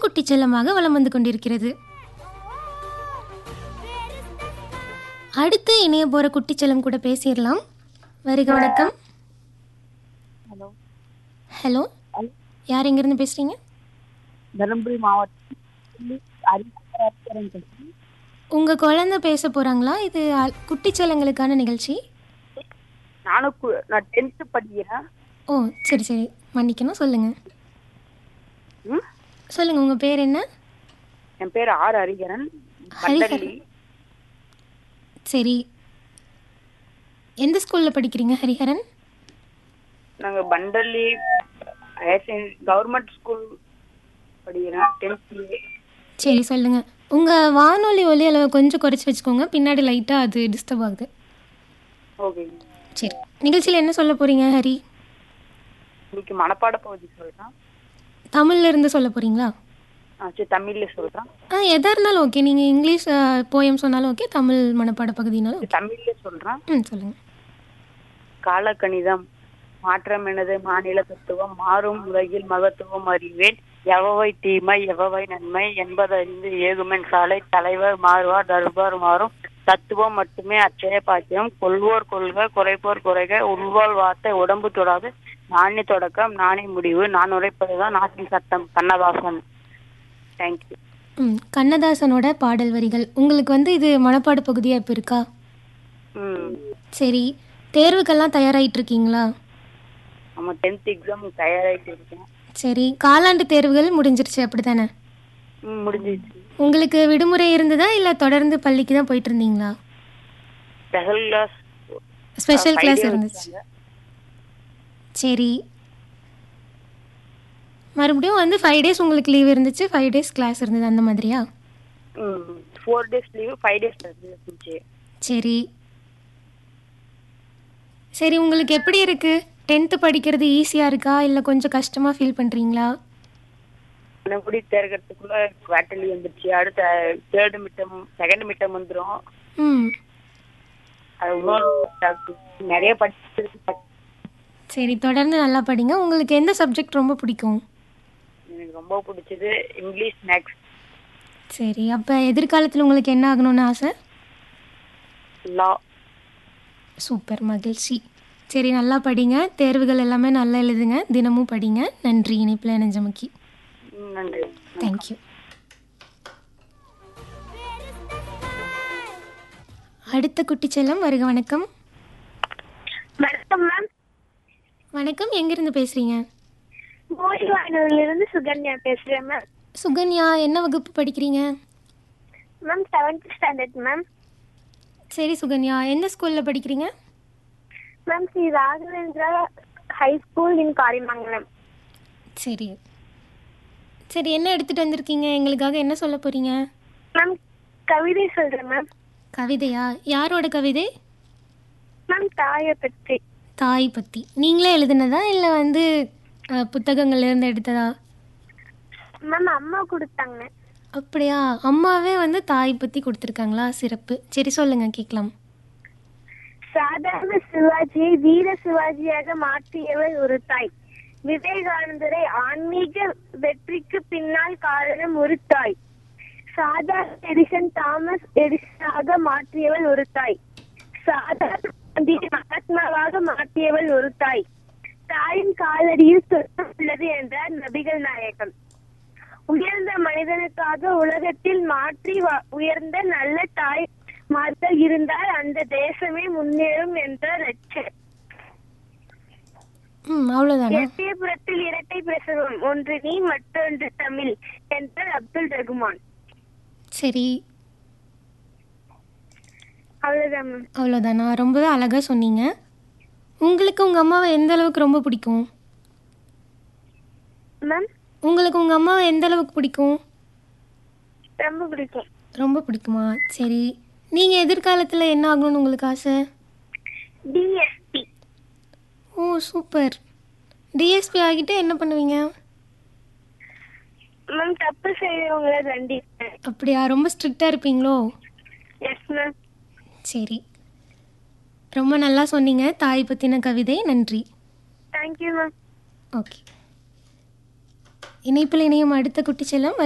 குட்டிச் செல்லமாக வலம் வந்து கொண்டிருக்கிறது அடுத்து இணைய போகிற குட்டிச் செல்லம் கூட பேசிடலாம் வருக வணக்கம் ஹலோ ஹலோ யார் எங்கேருந்து பேசுகிறீங்க தருமபுரி மாவட்டம் அரிசரன் பேசுகிறேன் உங்கள் குழந்தை பேச போகிறாங்களா இது அ- குட்டிச் செல்லங்களுக்கான நிகழ்ச்சி நானும் கு- நான் டென்த்து படிக்கிறேன் ஓ சரி சரி மன்னிக்கணும் சொல்லுங்கள் ம்? சொல்லுங்கள் உங்கள் பேர் என்ன என் பேர் ஆர் ஹரிகரன் பண்டல்லி சரி எந்த ஸ்கூலில் படிக்கிறீங்க ஹரிஹரன் நாங்கள் பண்டல்லி கவர்மெண்ட் ஸ்கூல் படிக்கிறேன் டென்த்து சரி சொல்லுங்க உங்க வானொலி ஒலி அளவை கொஞ்சம் குறைச்சி வச்சுக்கோங்க பின்னாடி லைட்டா அது டிஸ்டர்ப் ஆகுது ஓகே சரி நிகழ்ச்சியில் என்ன சொல்ல போறீங்க ஹரி இன்னைக்கு மனப்பாட பகுதி சொல்கிறேன் தமிழ்ல இருந்து சொல்ல போறீங்களா ஆ சரி தமிழில் சொல்கிறேன் ஆ எதா இருந்தாலும் ஓகே நீங்க இங்கிலீஷ் போயம் சொன்னாலும் ஓகே தமிழ் மனப்பாட பகுதினாலும் ஓகே தமிழில் சொல்கிறேன் ம் சொல்லுங்க காலக்கணிதம் மாற்றம் எனது மாநில தத்துவம் மாறும் உலகில் மகத்துவம் அறிவேன் எவவை தீமை எவவை நன்மை என்பதறிந்து ஏகுமென் சாலை தலைவர் மாறுவார் தர்பார் மாறும் தத்துவம் மட்டுமே அச்சய பாக்கியம் கொள்வோர் கொள்க குறைப்போர் குறைக உள்வாள் வார்த்தை உடம்பு தொடாது நாணி தொடக்கம் நாணி முடிவு நான் உரைப்பதுதான் நாட்டின் சட்டம் கண்ணதாசன் தேங்க்யூ ம் கண்ணதாசனோட பாடல் வரிகள் உங்களுக்கு வந்து இது மனப்பாட பகுதியாக இப்போ இருக்கா ம் சரி தேர்வுக்கெல்லாம் தயாராகிட்டு இருக்கீங்களா நம்ம டென்த் எக்ஸாம் தயாராகிட்டு இருக்கேன் சரி காலாண்டு தேர்வுகள் முடிஞ்சிருச்சு அப்படிதானே ம் முடிஞ்சிச்சு உங்களுக்கு விடுமுறை இருந்ததா இல்லை தொடர்ந்து பள்ளிக்கு தான் போயிட்டு இருந்தீங்களா ஸ்பெஷல் கிளாஸ் ஸ்பெஷல் கிளாஸ் இருந்துச்சு சரி மறுபடியும் வந்து ஃபைவ் டேஸ் உங்களுக்கு லீவ் இருந்துச்சு ஃபைவ் டேஸ் கிளாஸ் இருந்தது அந்த மாதிரியா four days leave five days இருந்துச்சு சரி சரி உங்களுக்கு எப்படி இருக்கு டென்த்து படிக்கிறது ஈஸியாக இருக்கா இல்லை கொஞ்சம் கஷ்டமாக ஃபீல் பண்ணுறீங்களா முடி தேர்கிறதுக்குள்ள குவார்டர்லி வந்துருச்சு அடுத்த தேர்டு மிட்டம் செகண்ட் மிட்டம் வந்துடும் ம் அது இன்னும் நிறைய படிச்சு சரி தொடர்ந்து நல்லா படிங்க உங்களுக்கு எந்த சப்ஜெக்ட் ரொம்ப பிடிக்கும் எனக்கு ரொம்ப பிடிச்சது இங்கிலீஷ் மேக்ஸ் சரி அப்போ எதிர்காலத்தில் உங்களுக்கு என்ன ஆகணும்னு ஆசை லா சூப்பர் மகிழ்ச்சி சரி நல்லா படிங்க தேர்வுகள் எல்லாமே நல்லா எழுதுங்க தினமும் படிங்க நன்றி இணைப்பில் நெஞ்சமுக்கி நன்றி தேங்க்யூ அடுத்த குட்டி செல்லம் வருக வணக்கம் வணக்கம் மேம் வணக்கம் எங்கேருந்து பேசுகிறீங்க மோடிவானூர்ல சுகன்யா பேசுறேன் மேம் சுகன்யா என்ன வகுப்பு படிக்கிறீங்க மேம் செவன்த் ஸ்டாண்டர்ட் மேம் சரி சுகன்யா எந்த ஸ்கூலில் படிக்கிறீங்க ma'am Sri Raghavendra high school in Karimangalam சரி சரி என்ன எடுத்துகிட்டு வந்திருக்கீங்க எங்களுக்காக என்ன சொல்ல போகிறீங்க மேம் கவிதை சொல்றேன் மேம் கவிதையா யாரோட கவிதை மேம் தாயை பற்றி தாய் பற்றி நீங்களே எழுதுனதா இல்லை வந்து அஹ், புத்தகங்கள்ல இருந்து எடுத்ததா மேம் அம்மா கொடுத்தாங்க அப்படியா அம்மாவே வந்து தாய் பற்றி கொடுத்துருக்காங்களா சிறப்பு சரி சொல்லுங்க கேட்கலாம் சாதாரண சிவாஜியை வீர சிவாஜியாக மாற்றியவர் ஒரு தாய் விவேகானந்தரை ஆன்மீக வெற்றிக்கு பின்னால் காரணம் ஒரு தாய் சாதாரண எடிசன் தாமஸ் எடிசனாக மாற்றியவள் ஒரு தாய் சாதாரண காந்தியை மகாத்மாவாக மாற்றியவள் ஒரு தாய் தாயின் காலடியில் சொர்க்கம் உள்ளது என்றார் நபிகள் நாயகம் உயர்ந்த மனிதனுக்காக உலகத்தில் மாற்றி வா- உயர்ந்த நல்ல தாய் மார்கள் இருந்தால் அந்த தேசமே முன்னேறும் என்ற லட்சம் ம் அவ்வளோதானா எட்டயபுரத்தில் இரட்டை பிரசவம் ஒன்று நீ மற்றொன்று தமிழ் என்றார் அப்துல் ரகுமான் சரி அவ்வளவுதான் மேம் அவ்வளோதானா ரொம்பவே அழகாக சொன்னீங்க உங்களுக்கு உங்கள் அம்மாவை எந்த அளவுக்கு ரொம்ப பிடிக்கும் மேம் உங்களுக்கு உங்கள் அம்மாவை எந்த அளவுக்கு பிடிக்கும் ரொம்ப பிடிக்கும் ரொம்ப பிடிக்குமா சரி நீங்கள் எதிர்காலத்தில் என்ன ஆகணும்னு உங்களுக்கு ஆசை டிஎஸ்பி ஓ சூப்பர் டிஎஸ்பி ஆகிட்டு என்ன பண்ணுவீங்க மேம் தப்பு செய்யறவங்கள தண்டிப்பேன் அப்படியா ரொம்ப ஸ்ட்ரிக்டாக இருப்பீங்களோ எஸ் மேம் சரி ரொம்ப நல்லா சொன்னீங்க தாய் பற்றின கவிதை நன்றி தேங்க்யூ மேம் ஓகே இணைப்பில் இணையும் அடுத்த குட்டி செல்லம்